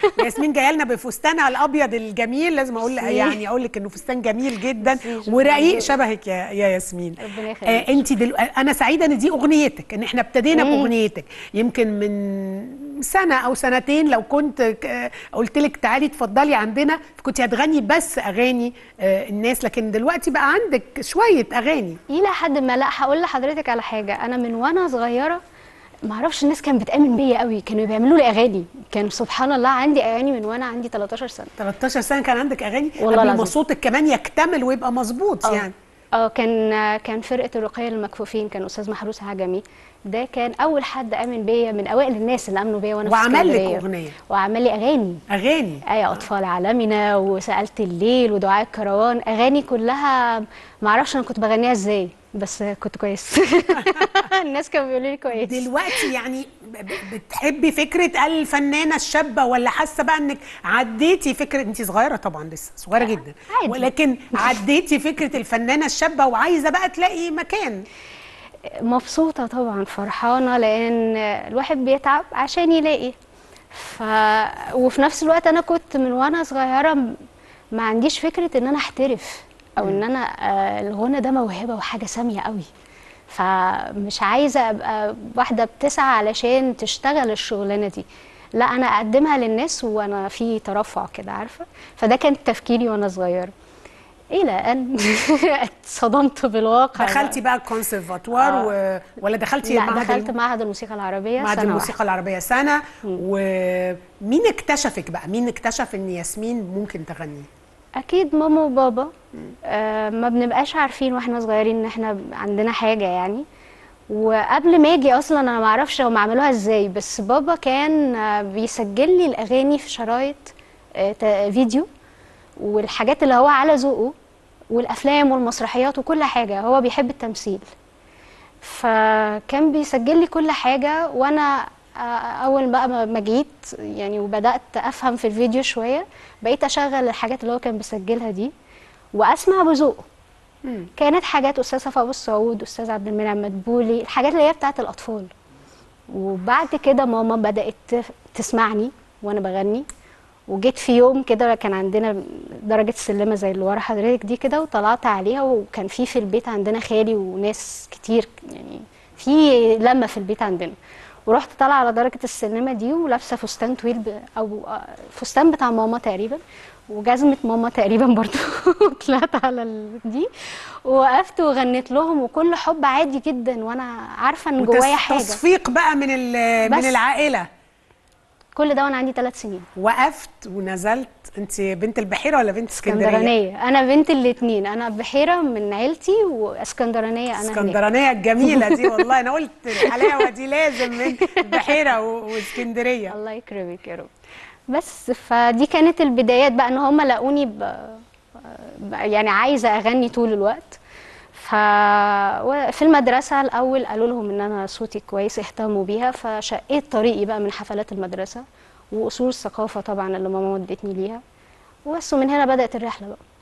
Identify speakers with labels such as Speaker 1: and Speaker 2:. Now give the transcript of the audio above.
Speaker 1: ياسمين جايه لنا بفستانها الابيض الجميل لازم اقول
Speaker 2: ميرسي.
Speaker 1: يعني اقول لك انه فستان جميل جدا
Speaker 2: ميرسي، شكراً.
Speaker 1: ورقيق شبهك يا يا ياسمين
Speaker 2: ربنا يخليك.
Speaker 1: آه انت دل... انا سعيده ان دي اغنيتك ان احنا ابتدينا باغنيتك يمكن من سنه او سنتين لو كنت ك- قلت لك تعالي اتفضلي عندنا كنت هتغني بس اغاني آه الناس لكن دلوقتي بقى عندك شويه اغاني
Speaker 2: الى حد ما لا هقول لحضرتك على حاجه انا من وانا صغيره ما اعرفش الناس كانت بتامن بيا قوي كانوا بيعملوا لي اغاني كان سبحان الله عندي اغاني من وانا عندي 13 سنه
Speaker 1: 13 سنه كان عندك اغاني
Speaker 2: والله
Speaker 1: قبل ما
Speaker 2: العظيم.
Speaker 1: صوتك كمان يكتمل ويبقى مظبوط
Speaker 2: اه
Speaker 1: يعني
Speaker 2: اه كان كان فرقه الرقيه للمكفوفين كان استاذ محروس عجمي ده كان اول حد امن بيا من اوائل الناس اللي امنوا بيا وانا في
Speaker 1: وعمل لك
Speaker 2: اسكندرية.
Speaker 1: أغنية.
Speaker 2: وعمل لي اغاني
Speaker 1: اغاني
Speaker 2: ايه اطفال عالمنا وسالت الليل ودعاء الكروان اغاني كلها ما اعرفش انا كنت بغنيها ازاي بس كنت كويس الناس كانوا بيقولوا لي كويس
Speaker 1: دلوقتي يعني ب- ب- بتحبي فكره الفنانه الشابه ولا حاسه بقى انك عديتي فكره انت صغيره طبعا لسه صغيره جدا
Speaker 2: عادي.
Speaker 1: ولكن عديتي فكره الفنانه الشابه وعايزه بقى تلاقي مكان
Speaker 2: مبسوطة طبعا فرحانة لأن الواحد بيتعب عشان يلاقي ف... وفي نفس الوقت أنا كنت من وأنا صغيرة م- ما عنديش فكرة إن أنا أحترف أو إن أنا آه، الغنى ده موهبة وحاجة سامية قوي فمش عايزة أبقى واحدة بتسعى علشان تشتغل الشغلانة دي لا أنا أقدمها للناس وأنا في ترفع كده عارفة فده كان تفكيري وأنا صغيرة إلى أن اتصدمت بالواقع بقى.
Speaker 1: دخلتي بقى الكونسرفاتوار و... ولا دخلتي
Speaker 2: لا
Speaker 1: معهد
Speaker 2: دخلت
Speaker 1: الم-
Speaker 2: معهد الموسيقى العربية
Speaker 1: معهد
Speaker 2: سنة
Speaker 1: الموسيقى العربيه سنه ومين اكتشفك بقى مين اكتشف ان ياسمين ممكن تغني
Speaker 2: واحدة. أكيد ماما وبابا آه ما بنبقاش عارفين واحنا صغيرين إن احنا عندنا حاجة يعني وقبل ما اجي اصلا انا ما اعرفش هم عملوها ازاي بس بابا كان آه، بيسجل لي الاغاني في شرايط آه، تا- فيديو والحاجات اللي هو على ذوقه والافلام والمسرحيات وكل حاجه هو بيحب التمثيل فكان بيسجل لي كل حاجه وانا آه، اول بقى ما ما جيت يعني وبدات افهم في الفيديو شويه بقيت اشغل الحاجات اللي هو كان بيسجلها دي واسمع بذوقه كانت حاجات استاذ صفاء ابو السعود استاذ عبد المنعم مدبولي الحاجات اللي هي بتاعت الاطفال وبعد كده ماما بدات تف- تسمعني وانا بغني وجيت في يوم كده كان عندنا درجة سلمة زي اللي ورا حضرتك دي كده وطلعت عليها وكان في في البيت عندنا خالي وناس كتير يعني في لمة في البيت عندنا ورحت طالعة على درجة السلمة دي ولابسة فستان طويل ب... أو آه، فستان بتاع ماما تقريبا وجزمة ماما تقريبا برضو طلعت على ال... دي ووقفت وغنيت لهم وكل حب عادي جدا وانا عارفة ان جوايا
Speaker 1: وتص-
Speaker 2: حاجة
Speaker 1: تصفيق بقى من ال- من
Speaker 2: بس.
Speaker 1: العائله
Speaker 2: كل ده وانا عندي ثلاث سنين
Speaker 1: وقفت ونزلت انت بنت البحيره ولا بنت اسكندريه
Speaker 2: اسكندرانيه انا بنت الاثنين انا بحيره من عيلتي واسكندرانيه انا هناك
Speaker 1: اسكندرانيه الجميله دي والله انا قلت الحلاوه دي لازم من البحيره و- واسكندريه
Speaker 2: الله يكرمك يا رب بس فدي كانت البدايات بقى ان هم لقوني ب... ب... يعني عايزه اغني طول الوقت ففي المدرسه الاول قالوا لهم ان انا صوتي كويس اهتموا بيها فشقيت طريقي بقى من حفلات المدرسه واصول الثقافه طبعا اللي ماما ودتني ليها وبس ومن هنا بدات الرحله بقى